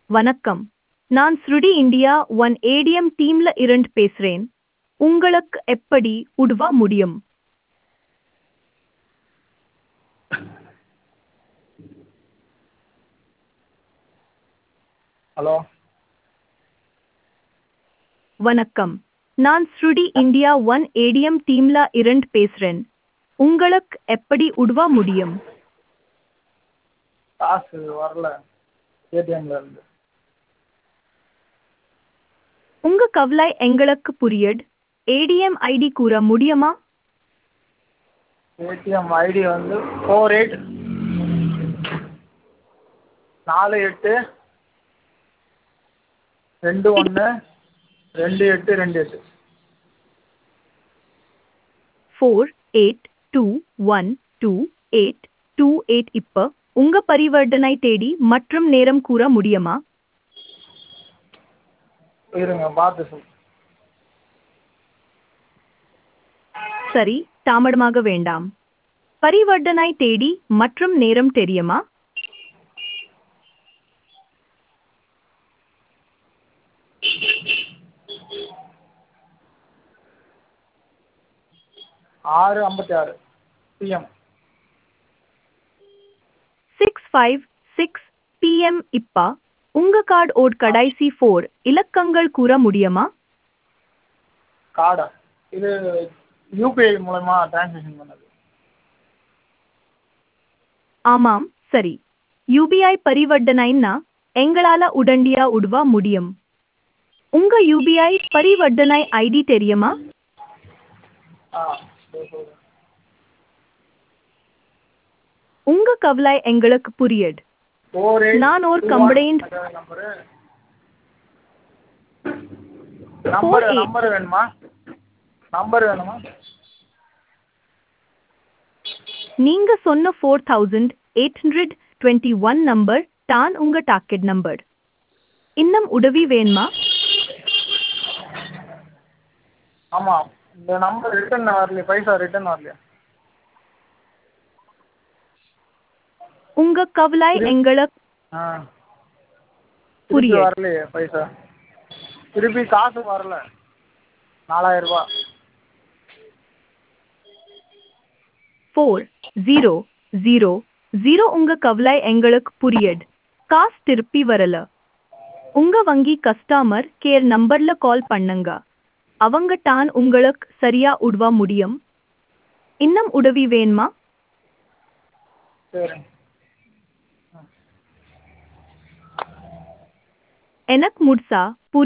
வணக்கம் நான் ஸ்ருடி இந்தியா ஒன் ஏடிஎம் டீம்ல இருந்து பேசுறேன் உங்களுக்கு எப்படி உதவ முடியும் ஹலோ வணக்கம் நான் ஸ்ருடி இந்தியா ஒன் ஏடிஎம் டீம்ல இருந்து பேசுறேன் உங்களுக்கு எப்படி உதவ முடியும் காசு வரல ஏடிஎம்ல இருந்து உங்க கவலை எங்களுக்கு புரியுது ஏடிஎம் ஐடி கூற முடியுமா ஏடிஎம் ஐடி வந்து ஃபோர் எயிட் நாலு எட்டு ரெண்டு ஒன்று ரெண்டு எட்டு ரெண்டு எட்டு four eight two one two eight two eight இப்போ உங்க பரிவர்த்தனை தேதி மற்றும் நேரம் கூற முடியுமா இருங்க பார்த்து சொல் சரி தாமதமாக வேண்டாம் பரிவர்த்தனை தேதி மற்றும் நேரம் தெரியுமா ஆறு ஐம்பத்தி ஆறு PM six five six PM இப்ப உங்க கார்டு ஓட் கடைசி ஃபோர் இலக்கங்கள் கூற முடியுமா கார்டா இது யூபிஐ மூலமா டிரான்சாக்ஷன் பண்ணது ஆமாம் சரி யூபிஐ பரிவர்த்தனைன்னா எங்களால உடனடியா உதவ முடியும் உங்க யூபிஐ பரிவர்த்தனை ஐடி தெரியுமா ஆ இதோ சொல்றேன் உங்க கவலை எங்களுக்கு புரியுது ஃபோர் எயிட் நான் ஒரு complaint- number number eight. Number வேணுமா நம்பர் வேணுமா நீங்க சொன்ன four thousand eight hundred twenty one number தான் உங்க டாக்கெட் நம்பர் இன்னும் உதவி வேணுமா ஆமாம் இந்த நம்பர் ரிட்டர்ன் வரலையே பைசா ரிட்டர்ன் வரலையா உங்க கவலை எங்களுக்கு ஆ திருப்பி புரியுது. வரலையே பைசா திருப்பி காசு வரல நாலாயிரம் ரூபாய் ஃபோர் ஜீரோ ஜீரோ ஜீரோ உங்க கவலை எங்களுக்கு புரியுது காசு திருப்பி வரல உங்க வங்கி கஸ்டமர் கேர் நம்பர்ல கால் பண்ணுங்க அவங்க தான் உங்களுக்கு சரியா உதவ முடியும் இன்னும் உதவி வேணுமா சரி எனக்கு முட்சா